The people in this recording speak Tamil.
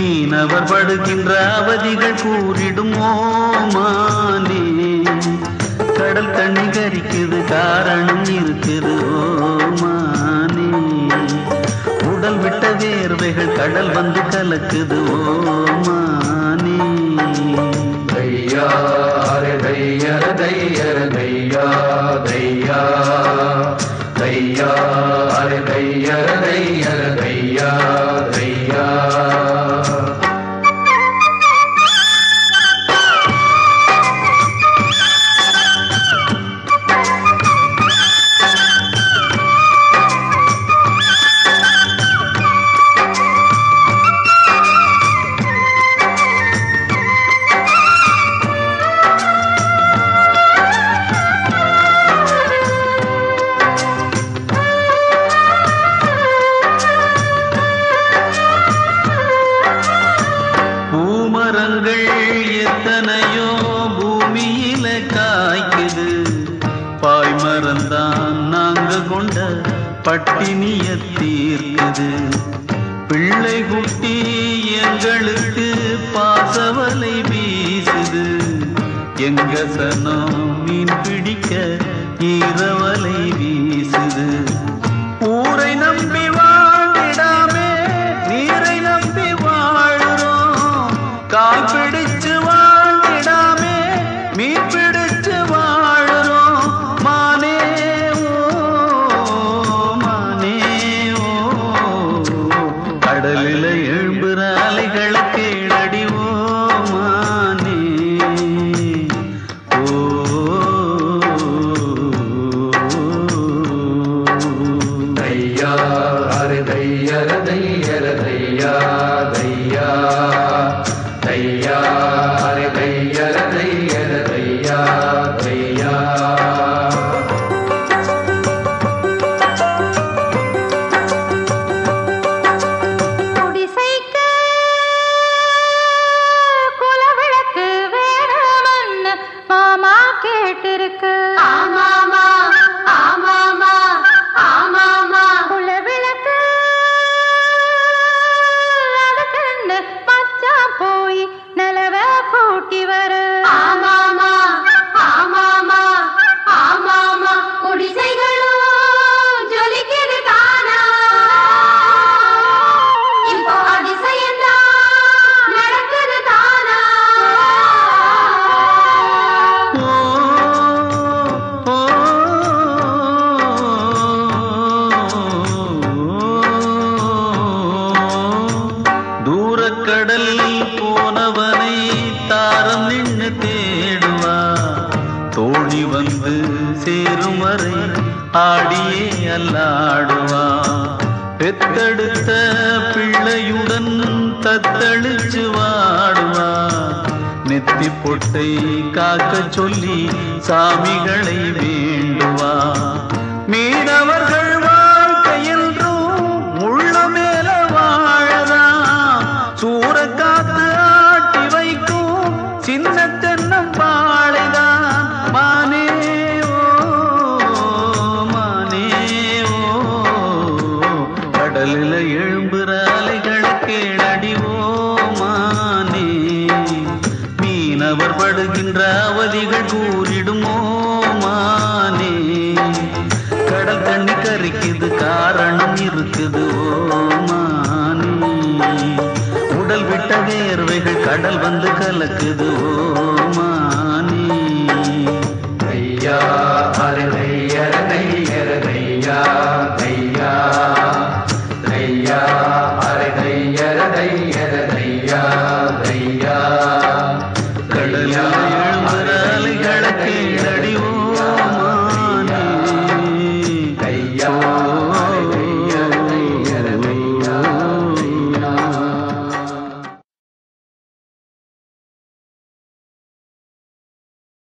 மீனவர் படுகின்ற அவதிகள் கூறிடும் ஓமானே கடல் தண்ணி கரிக்குது காரணம் இருக்குது ஓமானே உடல் விட்ட வேர்வைகள் கடல் வந்து கலக்குது ஓமானே தையா அரே தையர தையர தையா தையா தையா அரே தையர தையர தையா தையா பூமரங்கள் எத்தனையோ பூமியில காய்க்குது பாய்மரந்தான் நாங்க கொண்ட பட்டினிய தீர்க்குது பிள்ளை குட்டி எங்களுக்கு பாசவலை வீசுது எங்க சனம் மீன் பிடிக்க ஈரவலை வீசுது ஊரை நம்பி வாழ்ந்திடாமே நீரை நம்பி வாழுறோம் கால் பிடிச்சு வாழ்ந்திடாமே மீன் பிடிச்சு வாழுறோம் மானே ஓ மானே ஓ கடலில் எழும்புற அலைகளை கேளடி ஓ மானே ஓ தையா அரே தையர தையர தையா தையா தையா அரே தையர தையர தையா தையா குடிசைக்கு குலவிளக்கு வேணும்னு மாமா கேட்டிருக்கு ஆமாமா ஆமாமா ஆமாமா குலவிளக்கு அதுக்குன்னு மச்சான் போய் நிலவ கூட்டி வரு ஆமாமா ஆமாமா ஆமாமா குடிசைகளும் ஜொலிக்குது தானா இப்போ அதிசயம்தான் நடக்குது தானா தூரக்கடல் போனவனை தாரம் நின்னு தேடுவா தோழி வந்து சேரும் வரை ஆடியே அல்லாடுவா பெத்தெடுத்த பிள்ளையுடன் தத்தளிச்சு வாடுவா நெத்தி பொட்டை காக்க சொல்லி சாமிகளை வேண்டுவா மீனவர்கள் வாழ்க்கை என்றும் முள்ள மேல வாழலாம் சூறக்காத்து ஆட்டி வைக்கும் சின்ன தென்னம் பாழைதான் மானே ஓ மானே ஓ கடலில் எழும்புற அலைகளை கேளடி ஓ மானே மீனவர் படுகின்ற அவதிகள் கூறிடுமோ மானே கடல் தண்ணி கரிக்குது காரணம் இருக்குது ஓ மானே உடல் விட்ட வேர்வைகள் கடல் வந்து கலக்குது ஓ மானே தையா அரே தையர தையர தையா